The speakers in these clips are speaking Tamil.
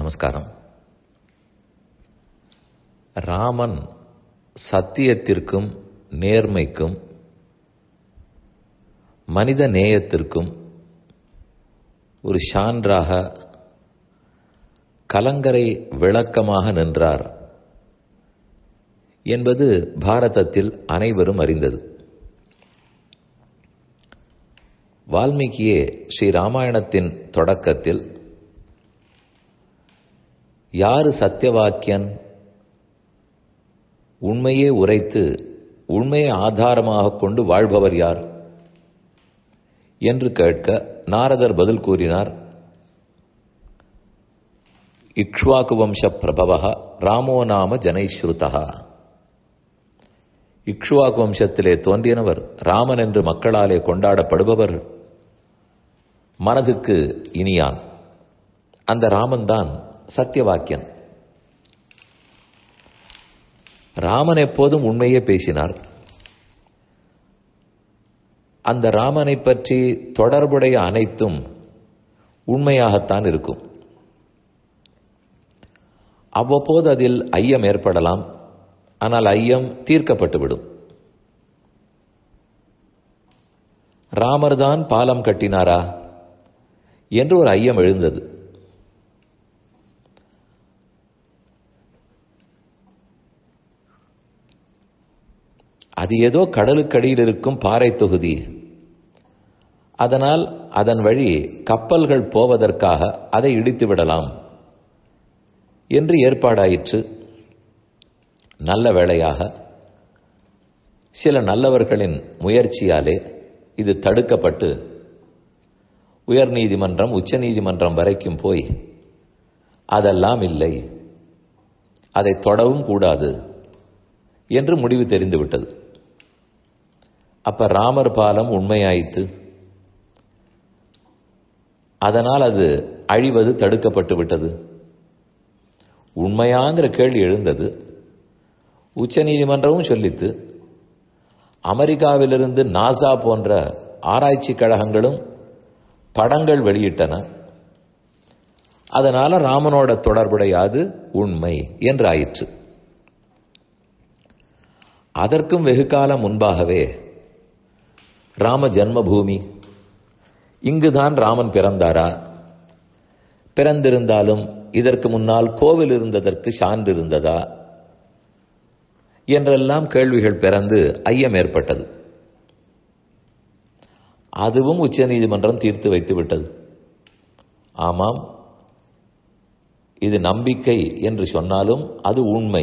நமஸ்காரம் ராமன் சத்தியத்திற்கும் நேர்மைக்கும் மனித நேயத்திற்கும் ஒரு ஷான்றாக கலங்கரை விளக்கமாக நின்றார் என்பது பாரதத்தில் அனைவரும் அறிந்தது வால்மீகியே ஸ்ரீ ராமாயணத்தின் தொடக்கத்தில் யாரு சத்தியவாக்கியன் உண்மையே உரைத்து உண்மையை ஆதாரமாக கொண்டு வாழ்பவர் யார் என்று கேட்க நாரதர் பதில் கூறினார் இக்ஷ்வாக்கு வம்ச பிரபவ ராமோ நாம ஜனைஸ்ருதா இக்ஷ்வாக்கு வம்சத்திலே தோன்றியனவர் ராமன் என்று மக்களாலே கொண்டாடப்படுபவர் மனதுக்கு இனியான் அந்த ராமன் தான் சத்தியவாக்கியன் ராமன் எப்போதும் உண்மையே பேசினார் அந்த ராமனை பற்றி தொடர்புடைய அனைத்தும் உண்மையாகத்தான் இருக்கும் அவ்வப்போது அதில் ஐயம் ஏற்படலாம் ஆனால் ஐயம் தீர்க்கப்பட்டுவிடும் ராமர் தான் பாலம் கட்டினாரா என்று ஒரு ஐயம் எழுந்தது அது ஏதோ கடலுக்கடியில் இருக்கும் பாறை தொகுதி அதனால் அதன் வழி கப்பல்கள் போவதற்காக அதை இடித்து விடலாம் என்று ஏற்பாடாயிற்று நல்ல வேளையாக சில நல்லவர்களின் முயற்சியாலே இது தடுக்கப்பட்டு உயர் நீதிமன்றம் உச்ச நீதிமன்றம் வரைக்கும் போய் அதெல்லாம் இல்லை அதை தொடவும் கூடாது என்று முடிவு தெரிந்துவிட்டது அப்ப ராமர் பாலம் உண்மையாயிற்று அதனால் அது அழிவது தடுக்கப்பட்டு விட்டது உண்மையாங்கிற கேள்வி எழுந்தது உச்ச நீதிமன்றமும் சொல்லித்து அமெரிக்காவிலிருந்து நாசா போன்ற ஆராய்ச்சி கழகங்களும் படங்கள் வெளியிட்டன அதனால ராமனோட தொடர்புடையாது உண்மை என்று ஆயிற்று அதற்கும் வெகு காலம் முன்பாகவே ராம ஜன்மபூமி இங்குதான் ராமன் பிறந்தாரா பிறந்திருந்தாலும் இதற்கு முன்னால் கோவில் இருந்ததற்கு சான்று இருந்ததா என்றெல்லாம் கேள்விகள் பிறந்து ஐயம் ஏற்பட்டது அதுவும் உச்ச நீதிமன்றம் தீர்த்து வைத்து விட்டது ஆமாம் இது நம்பிக்கை என்று சொன்னாலும் அது உண்மை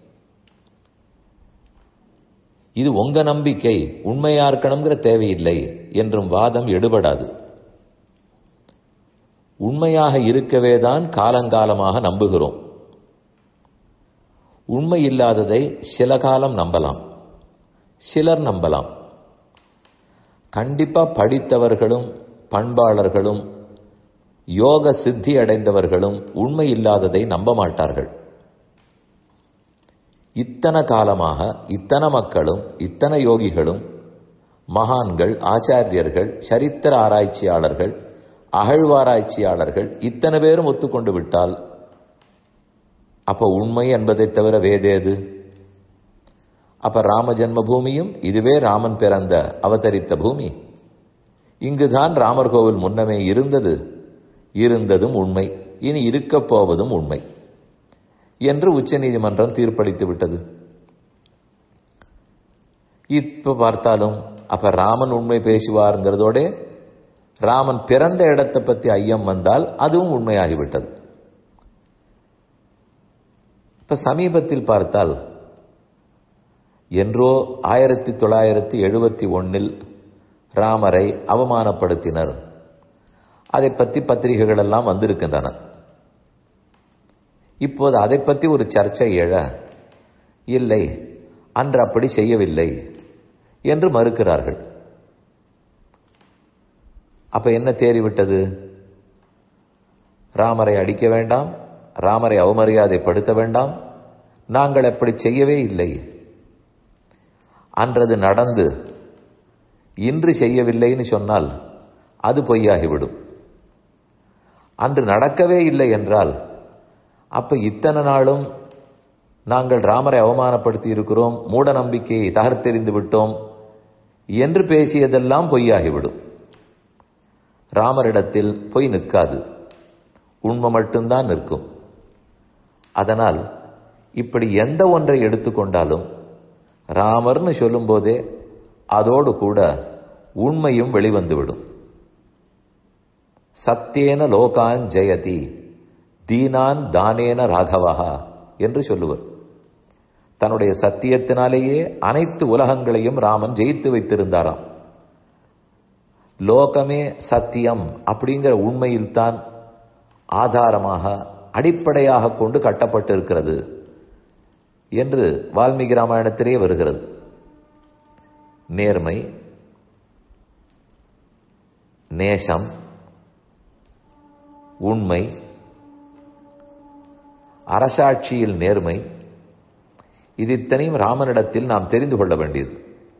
இது உங்க நம்பிக்கை உண்மையா இருக்கணுங்கிற தேவையில்லை என்றும் வாதம் எடுபடாது உண்மையாக இருக்கவே தான் காலங்காலமாக நம்புகிறோம் உண்மை இல்லாததை சில காலம் நம்பலாம் சிலர் நம்பலாம் கண்டிப்பா படித்தவர்களும் பண்பாளர்களும் யோக சித்தி அடைந்தவர்களும் உண்மை இல்லாததை நம்ப மாட்டார்கள் இத்தனை காலமாக இத்தனை மக்களும் இத்தனை யோகிகளும் மகான்கள் ஆச்சாரியர்கள் சரித்திர ஆராய்ச்சியாளர்கள் அகழ்வாராய்ச்சியாளர்கள் இத்தனை பேரும் ஒத்துக்கொண்டு விட்டால் அப்ப உண்மை என்பதை தவிர வேதேது அப்ப ராம ஜென்மபூமியும் இதுவே ராமன் பிறந்த அவதரித்த பூமி இங்குதான் ராமர் கோவில் முன்னமே இருந்தது இருந்ததும் உண்மை இனி இருக்கப் போவதும் உண்மை என்று உச்ச நீதிமன்றம் தீர்ப்பளித்து விட்டது இப்ப பார்த்தாலும் அப்ப ராமன் உண்மை பேசுவார்ங்கிறதோட ராமன் பிறந்த இடத்தை பத்தி ஐயம் வந்தால் அதுவும் உண்மையாகிவிட்டது இப்ப சமீபத்தில் பார்த்தால் என்றோ ஆயிரத்தி தொள்ளாயிரத்தி எழுபத்தி ஒன்னில் ராமரை அவமானப்படுத்தினர் அதை பற்றி பத்திரிகைகள் எல்லாம் வந்திருக்கின்றன இப்போது அதை பற்றி ஒரு சர்ச்சை எழ இல்லை அன்று அப்படி செய்யவில்லை என்று மறுக்கிறார்கள் அப்ப என்ன தேறிவிட்டது ராமரை அடிக்க வேண்டாம் ராமரை அவமரியாதைப்படுத்த வேண்டாம் நாங்கள் அப்படி செய்யவே இல்லை அன்றது நடந்து இன்று செய்யவில்லைன்னு சொன்னால் அது பொய்யாகிவிடும் அன்று நடக்கவே இல்லை என்றால் அப்ப இத்தனை நாளும் நாங்கள் ராமரை அவமானப்படுத்தி இருக்கிறோம் மூட நம்பிக்கையை தகர்த்தெறிந்து விட்டோம் என்று பேசியதெல்லாம் பொய்யாகிவிடும் ராமரிடத்தில் பொய் நிற்காது உண்மை மட்டும்தான் நிற்கும் அதனால் இப்படி எந்த ஒன்றை எடுத்துக்கொண்டாலும் ராமர்னு சொல்லும்போதே அதோடு கூட உண்மையும் வெளிவந்துவிடும் சத்தியேன லோகான் ஜெயதி தீனான் தானேன ராகவஹா என்று சொல்லுவர் தன்னுடைய சத்தியத்தினாலேயே அனைத்து உலகங்களையும் ராமன் ஜெயித்து வைத்திருந்தாராம் லோகமே சத்தியம் அப்படிங்கிற உண்மையில்தான் ஆதாரமாக அடிப்படையாக கொண்டு கட்டப்பட்டிருக்கிறது என்று வால்மீகி ராமாயணத்திலே வருகிறது நேர்மை நேசம் உண்மை அரசாட்சியில் நேர்மை இது இத்தனையும் ராமனிடத்தில் நாம் தெரிந்து கொள்ள வேண்டியது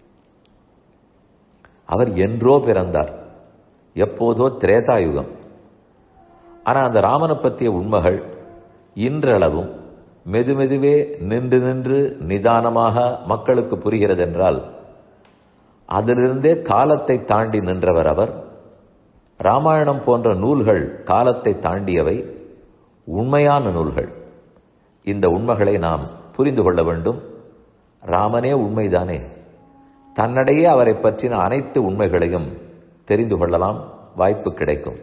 அவர் என்றோ பிறந்தார் எப்போதோ திரேதாயுகம் ஆனா அந்த ராமனை பற்றிய உண்மைகள் இன்றளவும் மெதுமெதுவே நின்று நின்று நிதானமாக மக்களுக்கு புரிகிறது என்றால் அதிலிருந்தே காலத்தை தாண்டி நின்றவர் அவர் ராமாயணம் போன்ற நூல்கள் காலத்தை தாண்டியவை உண்மையான நூல்கள் இந்த உண்மைகளை நாம் புரிந்து கொள்ள வேண்டும் ராமனே உண்மைதானே தன்னிடையே அவரை பற்றின அனைத்து உண்மைகளையும் தெரிந்து கொள்ளலாம் வாய்ப்பு கிடைக்கும்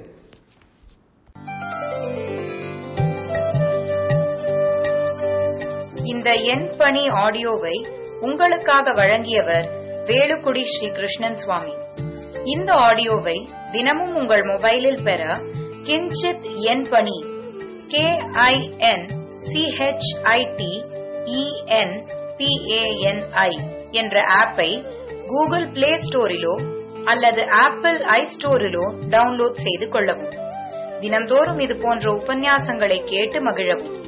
இந்த எண் பணி ஆடியோவை உங்களுக்காக வழங்கியவர் வேலுக்குடி ஸ்ரீ கிருஷ்ணன் சுவாமி இந்த ஆடியோவை தினமும் உங்கள் மொபைலில் பெற கிஞ்சித் எண் பணி கே ஐ என் சிஹெச்ஐடி இஎன் பிஏஎன்ஐ என்ற ஆப்பை கூகுள் பிளே ஸ்டோரிலோ அல்லது ஆப்பிள் ஐ ஸ்டோரிலோ டவுன்லோட் செய்து கொள்ளவும் தினம்தோறும் இது போன்ற உபன்யாசங்களை கேட்டு மகிழவும்